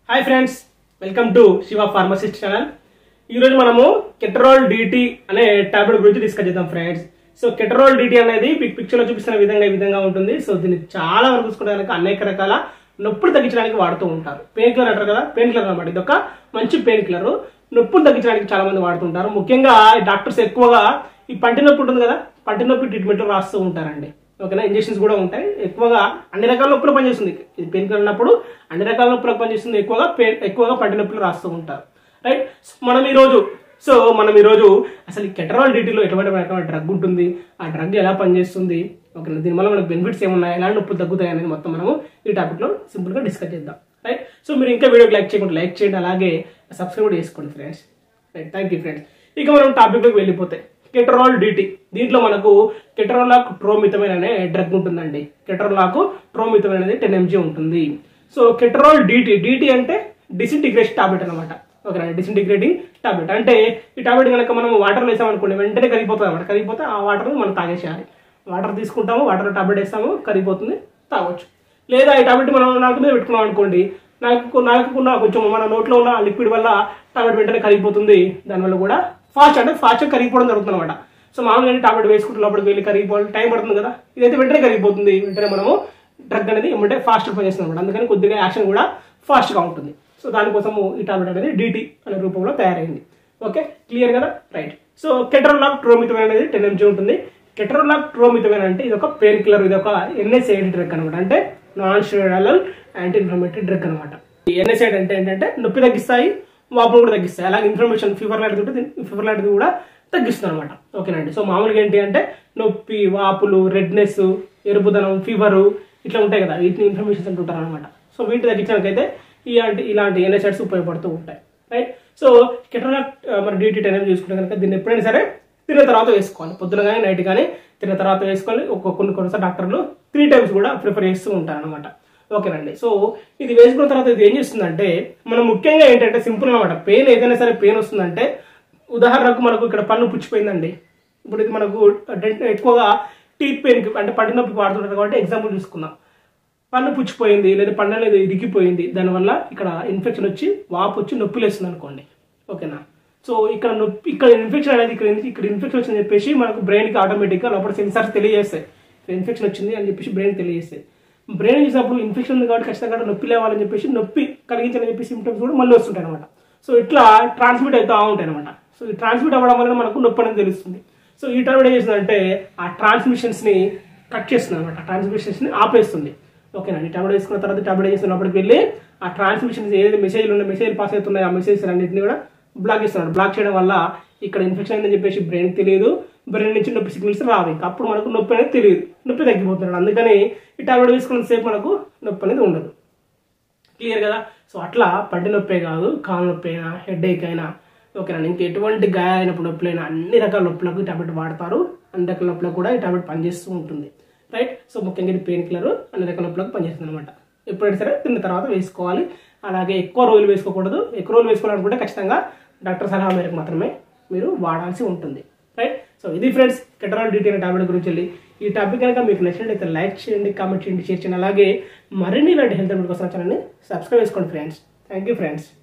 hi friends welcome to Shiva pharmacist channel ఈరోజు మనము Ketorol D T అనే టాబ్లెట్ గురించి డిస్కస్ చేద్దాం ఫ్రెండ్స్ సో కెటరాల్ డిటి అనేది పిక్ పిక్చర్ లో చూపిస్తున్న విధంగా ఈ విధంగా ఉంటుంది సో దీన్ని చాలా వరకు చూసుకోవడానికి అనేక రకాల నొప్పులు తగ్గించడానికి వాడుతూ ఉంటారు పెయిన్ కిల్లర్ అంటారు కదా పెయిన్ కిల్లర్ అనమాట ఇది ఒక మంచి పెయిన్ కిల్లర్ నొప్పులు తగ్గించడానికి చాలా మంది వాడుతుంటారు ముఖ్యంగా డాక్టర్స్ ఎక్కువగా ఈ పంటి నొప్పి ఉంటుంది కదా పంటి నొప్పి ట్రీట్మెంట్ రాస్తూ ఉంటారండి ఓకేనా ఇంజెక్షన్స్ కూడా ఉంటాయి ఎక్కువగా అన్ని రకాల నొప్పులు పనిచేస్తుంది ఇది పెయిన్ కిల్లర్ ఉన్నప్పుడు అన్ని రకాల నొప్పులకు పనిచేస్తుంది ఎక్కువగా పెయిన్ ఎక్కువగా పంటి నొప్పులు రాస్తూ ఉంటారు రైట్ మనం ఈరోజు సో మనం ఈరోజు అసలు ఈ కెటరాల్ డీటీలో ఎటువంటి రకమైన డ్రగ్ ఉంటుంది ఆ డ్రగ్ ఎలా పనిచేస్తుంది ఓకే దీనివల్ల మనకు బెనిఫిట్స్ ఏమున్నాయి ఎలాంటి నొప్పులు తగ్గుతాయి అనేది మొత్తం మనము ఈ టాపిక్లో సింపుల్గా డిస్కస్ చేద్దాం రైట్ సో మీరు ఇంకా వీడియోకి లైక్ చేయకుండా లైక్ చేయండి అలాగే సబ్స్క్రైబ్ కూడా చేసుకోండి friends right thank you friends ఇక మనం టాపిక్లోకి వెళ్ళిపోతే కెటరాల్ డిటి దీంట్లో మనకు కెటరాలాక్ ట్రోమితమైన అనే డ్రగ్ ఉంటుందండి కెటరాలాక్ ట్రోమితమైన అనేది టెన్ ఎంజీ ఉంటుంది సో కెటరాల్ డిటి డిటి అంటే డిసింటిగ్రేషన్ టాబ్లెట్ అనమాట ఓకేనా డిసింటిగ్రేటింగ్ టాబ్లెట్ అంటే ఈ టాబ్లెట్ కనుక మనం వాటర్ వేసామనుకోండి వెంటనే కరిగిపోతుంది అనమాట కరిగిపోతే ఆ వాటర్ మనం తాగేసేయాలి వాటర్ తీసుకుంటాము వాటర్ టాబ్లెట్ వేస్తాము కరిగిపోతుంది తాగొచ్చు లేదా ఈ టాబ్లెట్ మనం నాలుగు మీద పెట్టుకున్నాం అనుకోండి నాకు నాకున్న కొంచెం మన నోట్లో ఉన్న లిక్విడ్ వల్ల టాబ్లెట్ వెంటనే కరిగిపోతుంది దానివల్ల కూడా ఫాస్ట్ అంటే ఫాస్ట్ కరిగిపోవడం జరుగుతుంది అనమాట సో మామూలుగా టాబ్లెట్ వేసుకుంటే లోపలికి వెళ్ళి కరిగిపోవాలి టైం పడుతుంది కదా ఇదైతే వెంటనే కరిగిపోతుంది వెంటనే మనము డ్రగ్ అనేది ఏమంటే ఫాస్ట్ పనిచేస్తుంది అనమాట అందుకని కొద్దిగా యాక్షన్ కూడా ఫాస్ట్గా ఉంటుంది సో దానికోసము ఈ టాబ్లెట్ అనేది డిటి అనే రూపంలో తయారైంది ఓకే క్లియర్ కదా రైట్ సో కెటరోలాక్ ట్రోమితమైన అనేది టెన్ ఎంజీ ఉంటుంది కెటరోలాక్ ట్రోమితమైన అంటే ఇది ఒక పెయిన్ కిల్లర్ ఇది ఒక ఎన్ఎస్ఐడి డ్రగ్ అనమాట అంటే non steroidal anti inflammatory drug అనమాట ఈ ఎన్ఎస్ఐడ్ అంటే ఏంటంటే నొప్పి తగ్గిస్తాయి వాపులు కూడా తగ్గిస్తాయి అలాగే ఇన్ఫ్లమేషన్ ఫీవర్ లాంటిది ఉంటే ఫీవర్ లాంటిది కూడా తగ్గిస్తుంది అనమాట ఓకేనండి సో మామూలుగా ఏంటి అంటే నొప్పి వాపులు రెడ్నెస్ ఎరుపుదనం ఫీవరు ఇట్లా ఉంటాయి కదా వీటిని ఇన్ఫర్మేషన్స్ అంటుంటారు అనమాట సో వీటి తగ్గించడానికైతే ఇలాంటి ఇలాంటి ఎన్ఎస్ఐడ్స్ ఉపయోగపడుతూ ఉంటాయి రైట్ సో కెటరాక్ మన డీటీ టెన్ చూసుకుంటే కనుక దీన్ని ఎప్పుడైనా సరే తిన్న తర్వాత వేసుకోవాలి పొద్దున కానీ నైట్ కానీ తిన్న తర్వాత వేసుకోవాలి ఒక కొన్ని కొన్నిసార్లు డాక్టర్లు త్రీ టైమ్స్ కూడా ప్రిఫర్ చేస్తూ ఉంటారు అనమాట ఓకేనండి సో ఇది వేసుకున్న తర్వాత ఇది ఏం చేస్తుందంటే మనం ముఖ్యంగా ఏంటంటే సింపుల్ అనమాట పెయిన్ ఏదైనా సరే పెయిన్ వస్తుందంటే ఉదాహరణకు మనకు ఇక్కడ పన్ను పుచ్చిపోయిందండి ఇప్పుడు ఇది మనకు డెంట్ ఎక్కువగా టీత్ పెయిన్కి అంటే పంటి నొప్పికి వాడుతుంటారు కాబట్టి ఎగ్జాంపుల్ చూసుకుందాం పన్ను పుచ్చిపోయింది లేదా పన్ను అనేది ఇరిగిపోయింది దానివల్ల ఇక్కడ ఇన్ఫెక్షన్ వచ్చి వాపు వచ్చి నొప్పి లేస్తుంది అనుకోండి ఓకేనా సో ఇక్కడ నొప్పి ఇక్కడ ఇన్ఫెక్షన్ అనేది ఇక్కడ ఇక్కడ ఇన్ఫెక్షన్ వచ్చిందని చెప్పేసి మనకు బ్రెయిన్కి ఆటోమేటిక్గా లోపల సెన్సార్స్ తెలియజేస్తాయి ఇన్ఫెక్షన్ వచ్చింది అని చెప్పేసి బ్రెయిన్ తెలియజేస్తాయి బ్రెయిన్ చూసినప్పుడు ఇన్ఫెక్షన్ ఉంది కాబట్టి ఖచ్చితంగా నొప్పి లేవాలని చెప్పేసి నొప్పి కలిగించాలని చెప్పి సిమ్టమ్స్ కూడా మళ్ళీ వస్తుంటాయి అనమాట సో ఇట్లా ట్రాన్స్మిట్ అవుతూ ఉంటాయి అనమాట సో ఈ ట్రాన్స్మిట్ అవ్వడం వల్ల మనకు నొప్పి అనేది తెలుస్తుంది సో ఈ టాబ్లెట్ ఏం చేస్తుందంటే ఆ ట్రాన్స్మిషన్స్ ని కట్ చేస్తుంది అనమాట ట్రాన్స్మిషన్స్ ని ఆపేస్తుంది ఓకేనా ఈ టాబ్లెట్ వేసుకున్న తర్వాత టాబ్లెట్ చేస్తున్నప్పటికి వెళ్ళి ఆ ట్రాన్స్మిషన్స్ ఏదైతే మెసేజ్లు ఉన్న మెసేజ్ పాస్ అవుతున్నాయి ఆ మెసేజ్ అన్నింటినీ కూడా బ్లాక్ చేస్తున్నాడు బ్లాక్ చేయడం వల్ల ఇక్కడ ఇన్ఫెక్షన్ అయిందని చెప్పేసి బ్రెయిన్ తెలియదు బ్రెయిన్ నుంచి నొప్పి సిగ్నల్స్ రావు ఇంకా అప్పుడు మనకు నొప్పి అనేది తెలియదు నొప్పి తగ్గిపోతున్నాడు అందుకని ఈ టాబ్లెట్ వేసుకున్న సేపు మనకు నొప్పి అనేది ఉండదు క్లియర్ కదా సో అట్లా పడ్డ నొప్పే కాదు కాలు నొప్పి అయినా హెడ్ ఏక్ అయినా ఓకేనా ఇంకా ఎటువంటి గాయాలైనప్పుడు నొప్పులైనా అన్ని రకాల నొప్పులకు ఈ టాబ్లెట్ వాడతారు అన్ని రకాల నొప్పులకు కూడా ఈ టాబ్లెట్ పనిచేస్తూ ఉంటుంది రైట్ సో ముఖ్యంగా ఇది పెయిన్ కిల్లర్ అన్ని రకాల నొప్పులకు పనిచేస్తుంది అనమాట ఎప్పుడైనా సరే తిన్న తర్వాత వేసుకోవాలి అలాగే ఎక్కువ రోజులు వేసుకోకూడదు ఎక్కువ రోజులు వేసుకోవాలనుకుంటే ఖచ్చితంగా డాక్టర్ సలహా మేరకు మాత్రమే మీరు వాడాల్సి ఉంటుంది రైట్ సో ఇది ఫ్రెండ్స్ కెటరాల్ డీటెయిల్ టాబ్లెట్ గురించి వెళ్ళి ఈ టాపిక్ కనుక మీకు నచ్చినట్లయితే లైక్ చేయండి కామెంట్ చేయండి షేర్ చేయండి అలాగే మరిన్ని ఇలాంటి హెల్త్ అప్డేట్ కోసం ఛానల్ని సబ్స్క్రైబ్ చేసుకోండి ఫ్రెండ్స్ థ్యాంక్ యూ ఫ్రెండ్స్